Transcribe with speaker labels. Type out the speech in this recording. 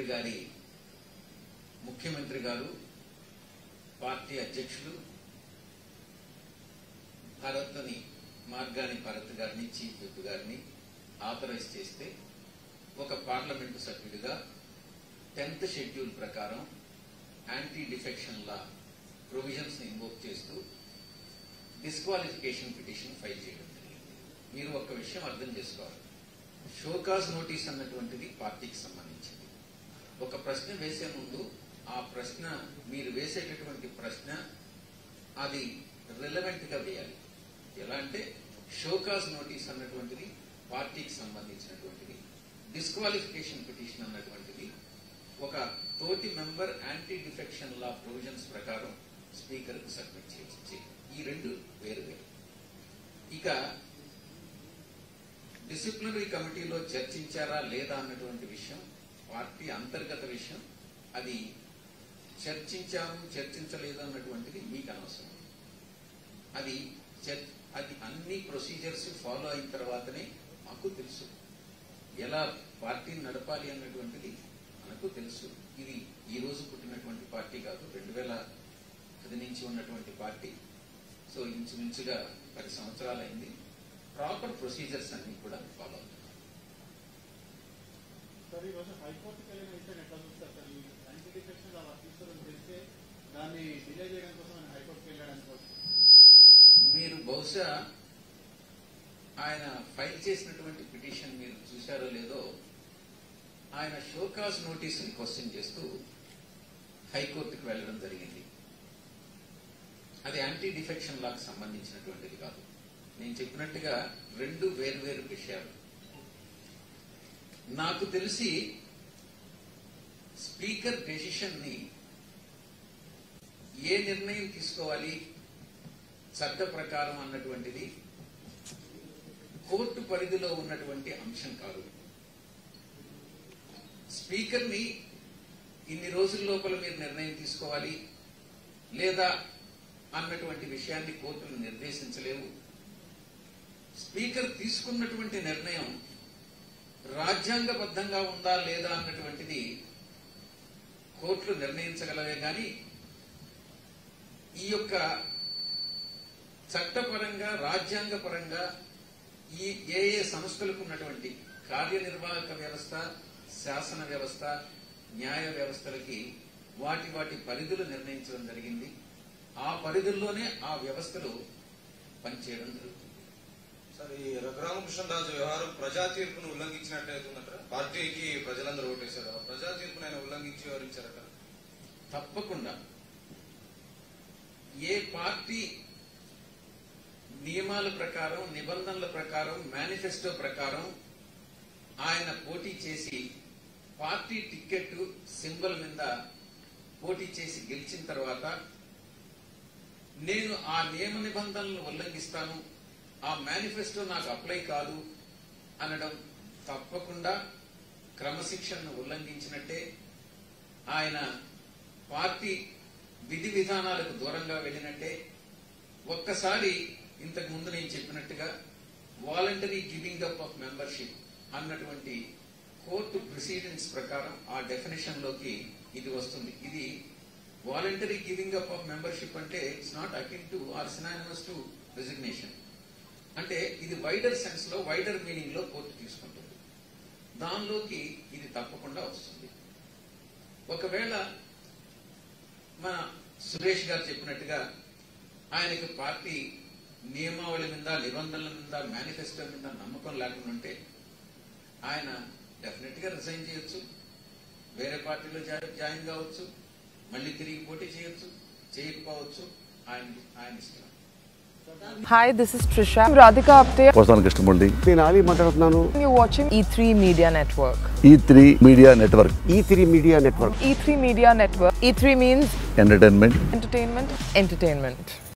Speaker 1: ముఖ్యమంత్రి గారి ముఖ్యమంత్రి గారు పార్టీ అధ్యక్షులు భరత్ని మార్గాని భరత్ గారిని చీఫ్ విప్ గారిని ఆథరైజ్ చేస్తే ఒక పార్లమెంటు సభ్యుడిగా టెన్త్ షెడ్యూల్ ప్రకారం యాంటీ డిఫెక్షన్ లా ప్రొవిజన్స్ ని ఇన్వోక్ చేస్తూ డిస్క్వాలిఫికేషన్ పిటిషన్ ఫైల్ చేయడం జరిగింది మీరు ఒక విషయం అర్థం చేసుకోవాలి షోకాజ్ నోటీస్ అన్నటువంటిది పార్టీకి సంబంధించింది ఒక ప్రశ్న వేసే ముందు ఆ ప్రశ్న మీరు వేసేటటువంటి ప్రశ్న అది రిలవెంట్ గా వేయాలి ఎలా అంటే షోకాజ్ నోటీస్ అన్నటువంటిది పార్టీకి సంబంధించినటువంటిది డిస్క్వాలిఫికేషన్ పిటిషన్ అన్నటువంటిది ఒక తోటి member anti defection law provisions ప్రకారం స్పీకర్ కు సబ్మిట్ చేసి ఈ రెండు వేరు వేరు ఇక డిసిప్లినరీ కమిటీలో చర్చించారా లేదా అన్నటువంటి విషయం పార్టీ అంతర్గత విషయం అది చర్చించాము చర్చించలేదు అన్నటువంటిది మీకు అనవసరం అది చర్- అది అన్ని ప్రొసీజర్స్ ఫాలో అయిన తర్వాతనే మాకు తెలుసు ఎలా పార్టీని నడపాలి అన్నటువంటిది మనకు తెలుసు ఇది ఈ రోజు పుట్టినటువంటి పార్టీ కాదు రెండు వేల పది నుంచి ఉన్నటువంటి పార్టీ సో ఇంచుమించుగా పది సంవత్సరాలైంది ప్రాపర్ ప్రొసీజర్స్ అన్ని కూడా ఫాలో అవుతున్నారు
Speaker 2: సార్ ఈరోజు హైకోర్టుకి వెళ్ళిన విషయం ఎట్లా చూస్తారు సార్ ఈ యాంటీ డిఫెక్షన్ అలా తీసుకుని తెలిస్తే దాన్ని డిలే చేయడం కోసం ఆయన హైకోర్టుకి వెళ్ళాడు అనుకోవచ్చు
Speaker 1: మీరు బహుశా ఆయన ఫైల్ చేసినటువంటి పిటిషన్ మీరు చూశారో లేదో ఆయన షోకాజ్ నోటీసుని క్వశ్చన్ చేస్తూ హైకోర్టుకు వెళ్ళడం జరిగింది అది యాంటీ డిఫెక్షన్ లాకు సంబంధించినటువంటిది కాదు నేను చెప్పినట్టుగా రెండు వేర్వేరు విషయాలు నాకు తెలిసి స్పీకర్ డెసిషన్ ని ఏ నిర్ణయం తీసుకోవాలి చట్ట ప్రకారం అన్నటువంటిది కోర్టు పరిధిలో ఉన్నటువంటి అంశం కాదు స్పీకర్ ని ఇన్ని రోజుల లోపల మీరు నిర్ణయం తీసుకోవాలి లేదా అన్నటువంటి విషయాన్ని కోర్టులు నిర్దేశించలేవు స్పీకర్ తీసుకున్నటువంటి నిర్ణయం రాజ్యాంగబద్ధంగా ఉందా లేదా అన్నటువంటిది కోర్టులు నిర్ణయించగలవే కానీ ఈ యొక్క చట్టపరంగా రాజ్యాంగపరంగా ఈ ఏ ఏ సంస్థలకు ఉన్నటువంటి కార్యనిర్వాహక వ్యవస్థ శాసన వ్యవస్థ న్యాయ వ్యవస్థలకి వాటి వాటి పరిధులు నిర్ణయించడం జరిగింది ఆ పరిధుల్లోనే ఆ వ్యవస్థలు పనిచేయడం జరుగుతుంది
Speaker 3: సార్ ఈ రఘురామకృష్ణరాజు వ్యవహారం ప్రజా తీర్పును ఉల్లంఘించినట్టు అవుతుందట పార్టీకి ప్రజలందరూ ఓటేశారు ఆ ప్రజా తీర్పును ఆయన ఉల్లంఘించి వివరించారట
Speaker 1: తప్పకుండా ఏ పార్టీ నియమాల ప్రకారం నిబంధనల ప్రకారం మేనిఫెస్టో ప్రకారం ఆయన పోటీ చేసి పార్టీ టికెట్ సింబల్ మీద పోటీ చేసి గెలిచిన తర్వాత నేను ఆ నియమ నిబంధనలను ఉల్లంఘిస్తాను ఆ మేనిఫెస్టో నాకు అప్లై కాదు అనడం తప్పకుండా క్రమశిక్షణను ఉల్లంఘించినట్టే ఆయన పార్టీ విధి విధానాలకు దూరంగా వెళ్ళినట్టే ఒక్కసారి ఇంతకు ముందు నేను చెప్పినట్టుగా voluntary giving up of membership అన్నటువంటి కోర్టు ప్రొసీడింగ్స్ ప్రకారం ఆ డెఫినేషన్ లోకి ఇది వస్తుంది ఇది voluntary giving up of membership అంటే it's not akin to or synonymous to resignation అంటే ఇది వైడర్ సెన్స్ లో వైడర్ మీనింగ్ లో కోర్టు తీసుకుంటుంది దానిలోకి ఇది తప్పకుండా వస్తుంది ఒకవేళ మన సురేష్ గారు చెప్పినట్టుగా ఆయనకి పార్టీ నియమావళి మీద నిబంధనల మీద మేనిఫెస్టో మీద నమ్మకం లేకుండా ఉంటే ఆయన డెఫినెట్ గా రిజైన్ చేయొచ్చు వేరే పార్టీలో జా- జాయిన్ కావచ్చు మళ్ళీ తిరిగి పోటీ చేయొచ్చు చేయకపోవచ్చు ఆయన ఆయన ఇష్టం
Speaker 4: Hi, this is Trisha. I'm Radhika Apte.
Speaker 5: వస్తాను కృష్ణమూర్తి
Speaker 6: నేను ఆలీ మాట్లాడుతున్నాను
Speaker 4: You're watching E3 Media Network.
Speaker 5: E three media network
Speaker 6: E three media network
Speaker 4: E3 Media Network. E3 means
Speaker 5: entertainment
Speaker 4: entertainment, entertainment.